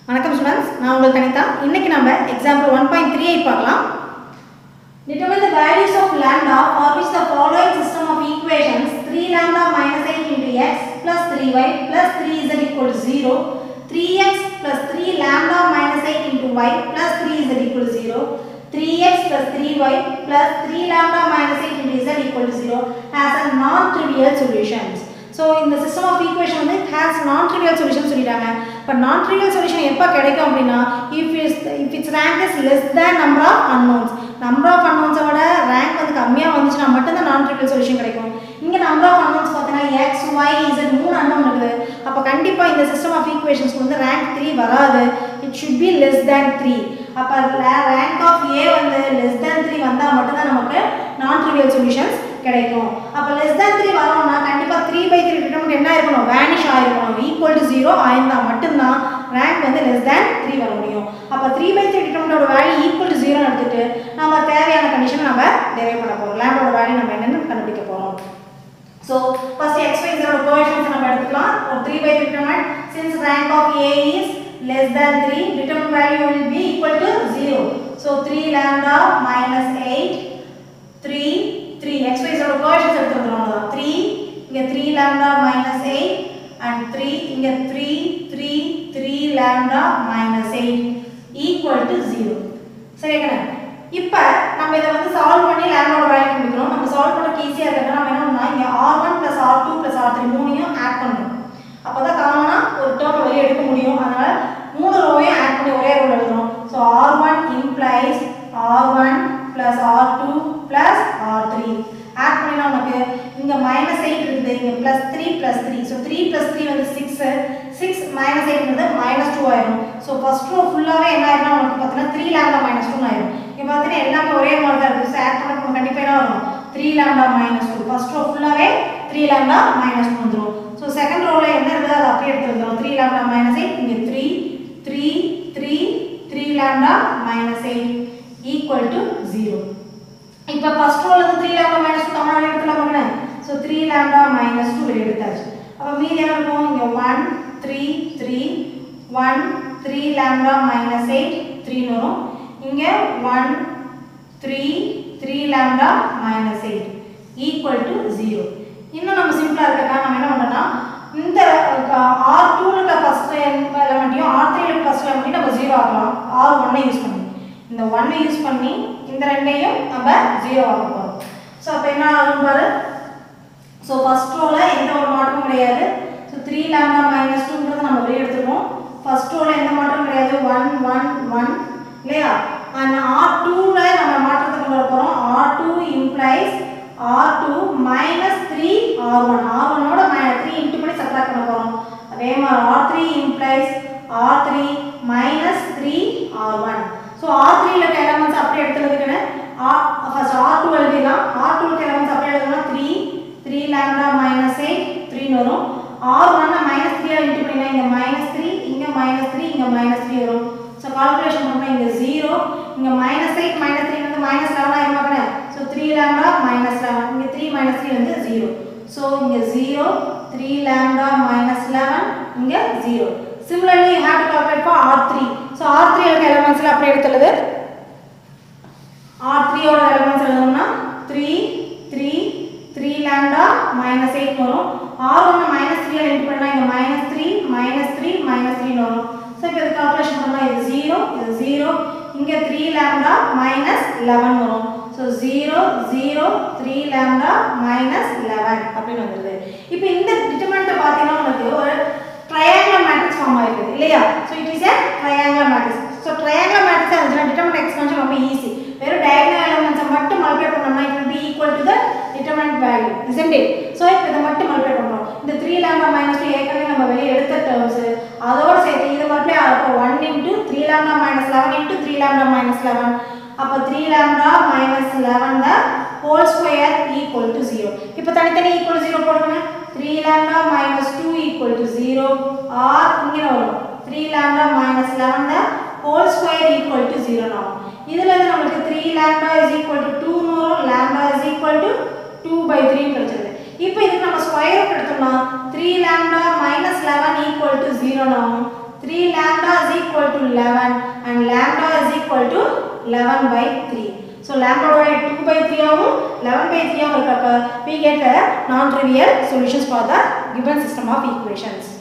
வணக்கம் ஸ்டூடெண்ட்ஸ் நான் உங்கள் கணிதா இன்னைக்கு நம்ம example one point three eight பார்க்கலாம் Determine the values of lambda for which the following system of equations 3 lambda minus 8 into x plus 3y plus 3z equal to 0 3x plus 3 lambda minus 8 into y plus 3z equal to 0 3x plus 3y plus 3 lambda minus 8 into z equal to 0 has a non-trivial solutions. So இந்த system of equation வந்து has non trivial solution சொல்லிட்டாங்க but non trivial solution எப்போ கிடைக்கும் அப்படின்னா if is if it's rank is less than number of unknowns number of அன்னோன்ஸை விட rank வந்து கம்மியாக வந்துச்சுன்னா மட்டும்தான் நான் ட்ரிவியல் சொல்யூஷன் கிடைக்கும் இங்கே நம்பர் ஆஃப் அன்னோன்ஸ் பார்த்தீங்கன்னா எக்ஸ் ஒய் இசட் மூணு அன்னோன் இருக்குது அப்போ கண்டிப்பாக இந்த சிஸ்டம் ஆஃப் ஈக்குவேஷன்ஸ்க்கு வந்து ரேங்க் த்ரீ வராது it should be less than three அப்போ ரேங்க் ஆஃப் ஏ வந்து லெஸ் தேன் த்ரீ வந்தால் மட்டும்தான் நமக்கு நான் ட்ரிவியல் சொல்யூஷன்ஸ் கிடைக்கும் அப்போ லெஸ் தேன் த்ரீ வரணும்னா கண்டிப்பாக த்ரீ பை த்ரீ டிட்டர்மெண்ட் என்ன இருக்கணும் வேனிஷ் ஆயிருக்கணும் ஈக்குவல் டு ஜீரோ ஆயிருந்தால் மட்டும்தான் ரேங்க் வந்து லெஸ் தேன் த்ரீ வர முடியும் அப்போ த்ரீ பை த்ரீ டிட்டர்மெண்டோட வேல்யூ ஈக்குவல் டு ஜீரோ எடுத்துட்டு நம்ம தேவையான கண்டிஷன் நம்ம டெரைவ் பண்ண போகிறோம் லேண்டோட வேல்யூ நம்ம என்னென்னு கண்டுபிடிக்க போகிறோம் ஸோ ஃபர்ஸ்ட் எக்ஸ் ஒய் ஜீரோட கோஎஃபிஷியன்ஸ் நம்ம எடுத்துக்கலாம் ஒரு three by three determinant since rank of A is less than 3 determined value will be equal to 0 so 3 lambda minus 8 3 3 x y z coefficients எடுத்துக்கிறோம் அவ்வளவுதான் 3 இங்க 3 lambda minus 8 and 3 இங்க 3 3 3 lambda minus 8 equal to 0 சரியா இப்போ நம்ம இதை வந்து solve பண்ணி லேண்டோட வேல்யூ கண்டுபிடிக்கணும் நம்ம சால்வ் பண்ண ஈஸியாக இருக்கிறது நம்ம என்ன பண்ணலாம் இங்கே R one plus R two plus R three மூணையும் ஆட் பண்ணுறோம் அப்போ தான் காமனாக ஒரு டேர்ம் வெளியே எடுக்க முடியும் அதனால் மூணு ரோவையும் ஆட் பண்ணி ஒரே ரோல் எழுதுறோம் so R one implies R one plus R two plus R three add பண்ணினா உனக்கு இங்கே மைனஸ் எயிட் இருக்குது இங்கே plus three plus three so three plus three வந்து சிக்ஸு சிக்ஸ் மைனஸ் எயிட் வந்து மைனஸ் டூ ஆயிடும் ஸோ ஃபர்ஸ்ட் ரோ ஃபுல்லாகவே என்ன ஆயிடும் உனக்கு பார்த்தீங்கன்னா த்ரீ லேண்டா மைனஸ் டூ ஆயிடும் இங்கே பார்த்தீங்கன்னா எல்லாமே ஒரே மாதிரி தான் இருக்குது ஸோ ஆட் பண்ண கண்டிப்பாக என்ன வரும் three lambda minus two first row ஃபுல்லாகவே த்ரீ லேண்டா மைனஸ் டூ வந்துடும் ஸோ செகண்ட் ரோவில் என்ன இருக்குது அதை அப்படியே எடுத்து வந்துடும் த்ரீ லேண்டா மைனஸ் எயிட் இங்கே three three three three lambda minus eight equal to zero இப்போ ஃபர்ஸ்ட் ரோல இருந்து த்ரீ லேண்டா மைனஸ் டூ தமிழ் எடுத்துலாம் பாருங்க so three lambda minus two வெளியே எடுத்தாச்சு அப்போ மீதி என்ன இருக்கும் இங்கே one three three one three lambda minus eight த்ரீன்னு வரும் இங்கே one three three lambda minus eight equal to zero இன்னும் நம்ம சிம்பிளாக இருக்கா நம்ம என்ன பண்ணோம்னா இந்த ஆர் டூவில் இருக்க ஃபஸ்ட் எலமெண்ட்டையும் ஆர் த்ரீல இருக்க ஃபஸ்ட் எலமெண்ட்டையும் நம்ம ஜீரோ ஆகலாம் ஆர் ஒன்னை யூஸ் பண்ணி இந்த ஒன்னை யூஸ் பண்ணி இந்த ரெண்டையும் நம்ம ஜீரோ ஆக போகிறோம் ஸோ அப்போ என்ன ஆகும் பாரு ஸோ ஃபஸ்ட் ரோவில் எந்த ஒரு மாற்றமும் கிடையாது ஸோ த்ரீ லேம்டா மைனஸ் டூன்றதை நம்ம வெளியே எடுத்துருக்கோம் ஃபஸ்ட் ரோவில் எந்த மாற்றமும் கிடையாது ஒன் ஒன் ஒன் இல்லையா அண்ட் ஆர் டூவில் நம்ம மாற்றத்தை கொண்டு வர போகிறோம் R two implies R two minus three R one R ஒன்னோட த்ரீ இன்ட்டு பண்ணி சப்ராக்ட் பண்ண போகிறோம் அதே மாதிரி R three implies R three minus three R one so R த்ரீல இருக்க எலமெண்ட்ஸ் அப்படியே எடுத்துறதுக்குன்னு ஆர் ஃபர்ஸ்ட் ஆர் டூ எழுதிடலாம் ஆர் டூ இருக்க எலமெண்ட்ஸ் அப்படியே எழுதலாம் three three lambda minus eight த்ரீன்னு வரும் ஆர் ஒன்னை மைனஸ் த்ரீயாக இன்ட்டு பண்ணினா இங்கே மைனஸ் த்ரீ இங்கே மைனஸ் த்ரீ இங்கே மைனஸ் த்ரீ வரும் ஸோ கால்குலேஷன் பண்ணால் இங்கே ஜீரோ இங்கே மைனஸ் எயிட் மைனஸ் த்ரீ வந்து மைனஸ் லெவன் ஆயிரம் பார்க்குறேன் so three lambda minus eleven இங்கே த்ரீ மைனஸ் த்ரீ வந்து ஜீரோ ஸோ இங்கே zero three lambda minus eleven இங்கே zero similarly you have to calculate for R three so R three இருக்க எலமெண்ட்ஸில் அப்படியே எடுத்துள்ளது ஆர் த்ரீயோட எலமெண்ட்ஸ் எழுதணும்னா three three three lambda minus eight வரும் ஆர் ஒன்று மைனஸ் த்ரீ இன்ட் பண்ணால் இங்கே minus three minus three minus த்ரீன்னு வரும் ஸோ இப்போ இது கால்குலேஷன் பண்ணால் இது ஜீரோ இது ஜீரோ இங்கே த்ரீ லேம்டா மைனஸ் லெவன் வரும் so zero zero three lambda minus eleven அப்படின்னு வந்துடுது இப்போ இந்த டிட்டர்மெண்ட்டை பார்த்தீங்கன்னா உனக்கு ஒரு ட்ரையாங்குலர் மேட்ரிக்ஸ் ஃபார்ம் ஆயிருக்குது இல்லையா so it is a triangular matrix so triangular matrix இருந்துச்சுன்னா டிட்டர்மெண்ட் எக்ஸ்பென்ஷன் ரொம்ப ஈஸி வெறும் டயகனல் எலமெண்ட்ஸை மட்டும் மல்டிப்ளை பண்ணோம்னா it will be equal to the determinant value isn't it so இப்போ இதை மட்டும் மல்டிப்ளை பண்ணுறோம் இந்த த்ரீ லேம்டா மைனஸ் டூ ஏற்கனவே நம்ம வெளியே எடுத்த டேர்ம்ஸ் அதோட சேர்த்து இது மல்டிப்ளை ஆகும் one into three lambda minus eleven into three lambda minus eleven அப்போ three lambda minus eleven the whole square equal to zero இப்போ தனித்தனி ஈக்குவல் ஜீரோ போடுங்க three lambda minus two equal to zero R இங்கே வரும் three lambda minus eleven the whole square equal to zero ஆகும் இதுல இருந்து நமக்கு three lambda is equal to டூன்னு வரும் lambda is equal to two by த்ரீன்னு கிடைச்சிருது இப்போ இதுக்கு நம்ம ஸ்கொயர் ரூட் எடுத்தோம்னா three lambda minus eleven equal to zero ஆகும் 3 lambda is equal to 11 and lambda is equal to 11 by 3. So lambda divided 2 by 3 ஆகும் 11 by 3 ஆகும் இருக்கப்ப we get the non-trivial solutions for the given system of equations.